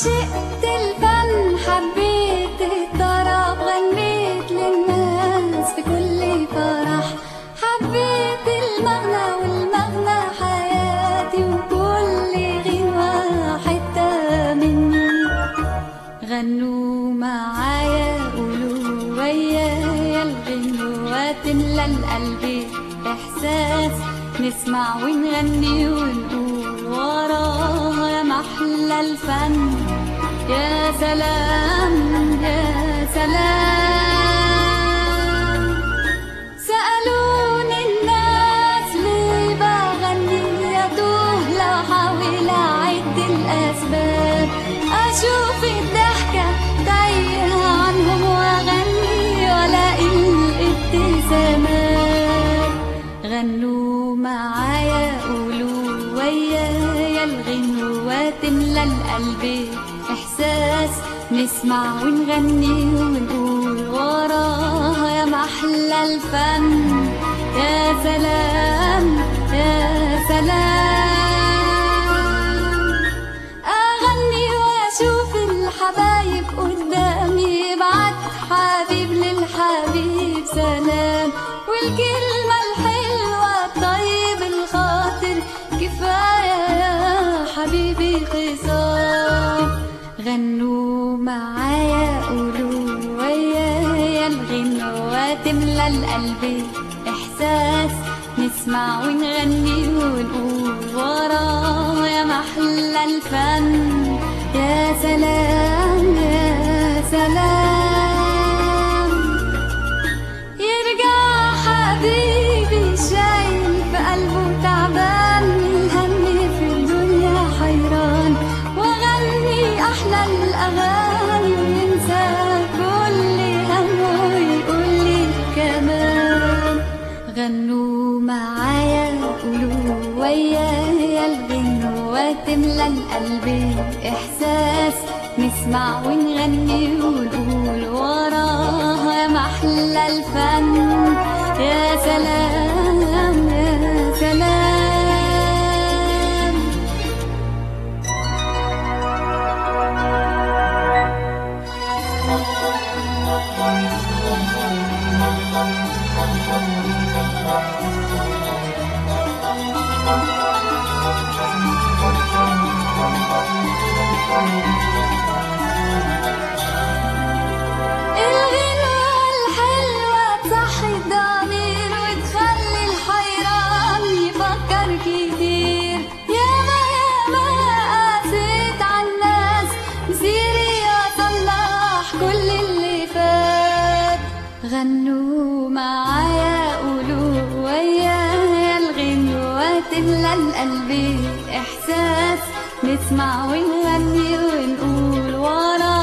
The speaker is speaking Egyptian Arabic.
عشقت الفن حبيت الطرب غنيت للناس في كل فرح حبيت المغنى والمغنى حياتي وكل غنوة حتة مني غنوا معايا قولوا ويايا الغنوة تملى القلب إحساس نسمع ونغني ونقول وراها يا محلى الفن يا سلام يا سلام سألوني الناس ليه بغني يا توه لو حاول أعد الأسباب أشوف الضحكة تايهة عنهم وأغني وألاقي الابتسامات غنوا معايا قولوا ويايا الغنوة تملى القلب إحساس نسمع ونغني ونقول وراها يا محلى الفن يا سلام يا سلام أغني وأشوف الحبايب قدامي يبعت حبيب للحبيب سلام والكلمة الحلوة الطيب الخاطر كفاية يا حبيبي خصام غنوا معايا قولوا ويايا الغنوة تملى القلب إحساس نسمع ونغني ونقول وراها يا محلى الفن يا سلام يا سلام يرجع حبيبي شايل في قلبه تعبان من الهم في الدنيا حيران واغني احلى الاغاني وينسى كل همه ويقول لي كمان غنوا معايا قولوا ويايا الغنوة تملى القلب إحساس نسمع ونغني ونقول وراها يا محلى الفن يا سلام يا سلام الغنوة الحلوة تصحي الضمير وتخلي الحيران يفكر كتير ياما ياما قاسيت عالناس مسيري أصلح كل اللي فات غنوا معايا قولوا ويايا الغنوة تملى القلب إحساس نسمع ونغني ونقول ورا